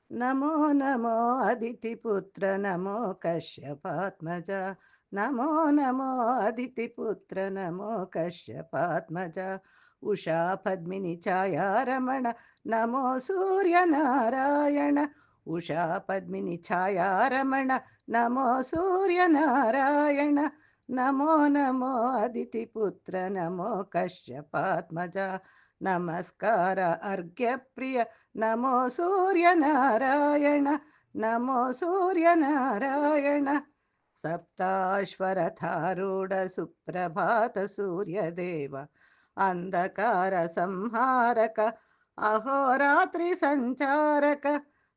నమో నమో అదితిపుత్ర నమో కశ్యపాత్మజ నమో నమో అదితిపుత్ర నమో కశ్యపాత్మజ ఉషా పద్మిని ఛాయారమణ నమో సూర్యనారాయణ ఉషా పద్మిని ఛాయారమణ నమో సూర్యనారాయణ నమో నమో అదితిపుత్ర నమో కశ్యపాత్మజ నమస్కార అర్ఘ్యప్రియ నమో సూర్యనారాయణ నమో సూర్యనారాయణ సప్తాశ్వరథారూఢ సుప్రభాత సూర్యదేవ అంధకార సంహారక అహోరాత్రి సంచారక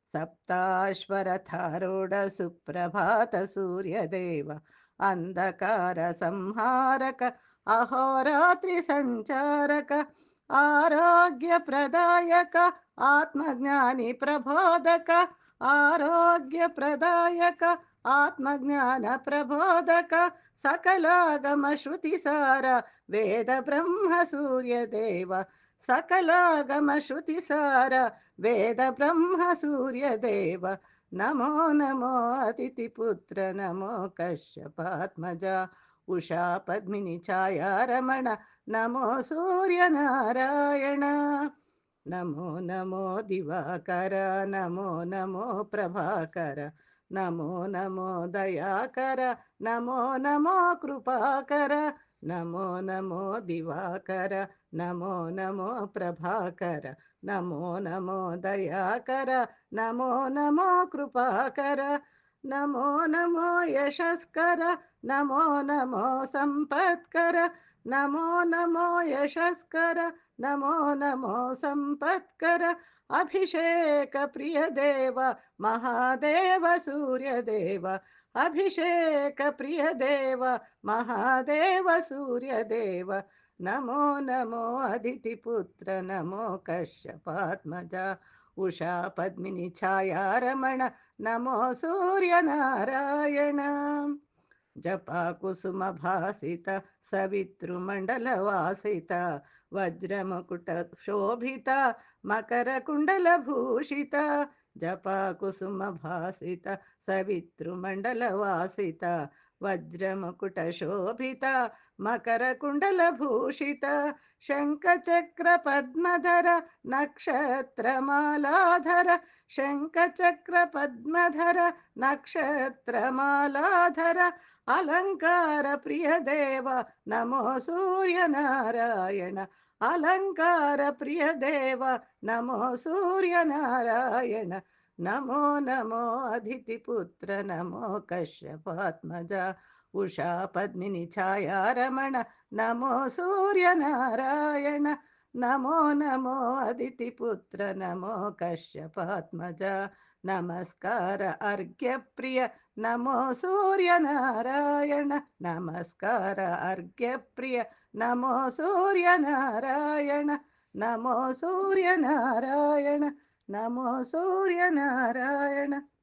సప్తాశ్వరథారూఢ సుప్రభాత సూర్యదేవ అంధకార సంహారక అహోరాత్రి సంచారక ఆరోగ్య ప్రదాయక ఆత్మజ్ఞాని ప్రబోధక ఆరోగ్య ప్రదాయక ఆత్మజ్ఞాన ప్రబోధక సకలాగమ శృతిసార వేద బ్రహ్మ సూర్యదేవ సకలాగమ శృతిసార వేద బ్రహ్మ సూర్యదేవ నమో నమో అతిథిపుత్ర నమో కశ్యపాత్మజ ఉషా పద్మిని ఛాయారమణ నమో సూర్యనారాయణ నమో నమో దివాకర నమో నమో ప్రభాకర నమో నమో దయాకర నమో నమో కృపాకర నమో నమో దివాకర నమో నమో ప్రభాకర నమో నమో దయాకర నమో నమో కృపాకర నమో నమో యశస్కర నమో నమో సంపత్కర నమో నమో యశస్కర నమో నమో సంపత్కర అభిషేక ప్రియదేవ మహాదేవ సూర్యదేవ అభిషేక ప్రియదేవ మహాదేవ సూర్యదేవ నమో నమో అదితిపుత్ర నమో కశ్యపాత్మజ ఉషా పద్మిని ఛాయారమణ నమో సూర్యనారాయణ జపా కుసుమ భాసిత సవితృమండల వాసిత వజ్రముకుట శోభిత మకర కుండల భూషిత జపా కుసుమ భాసిత సవితృమండల వాసిత వజ్రముకుట శోభిత మకర కుండల భూషిత శంఖచక్ర పద్మధర నక్షత్రమాలాధర శంఖచక్ర పద్మధర నక్షత్రమాలాధర అలంకార ప్రియదేవ నమో సూర్యనారాయణ అలంకార ప్రియదేవ నమో సూర్యనారాయణ నమో నమో అదితిపుత్ర నమో కశ్యపాత్మజ ఉషా పద్మిని ఛాయారమణ నమో సూర్యనారాయణ నమో నమో అదితిపుత్ర నమో కశ్యపాత్మజ నమస్కార అర్ఘ్యప్రియ నమో సూర్యనారాయణ నమస్కార అర్ఘ్యప్రియ నమో సూర్యనారాయణ నమో సూర్యనారాయణ నమో సూర్యనారాయణ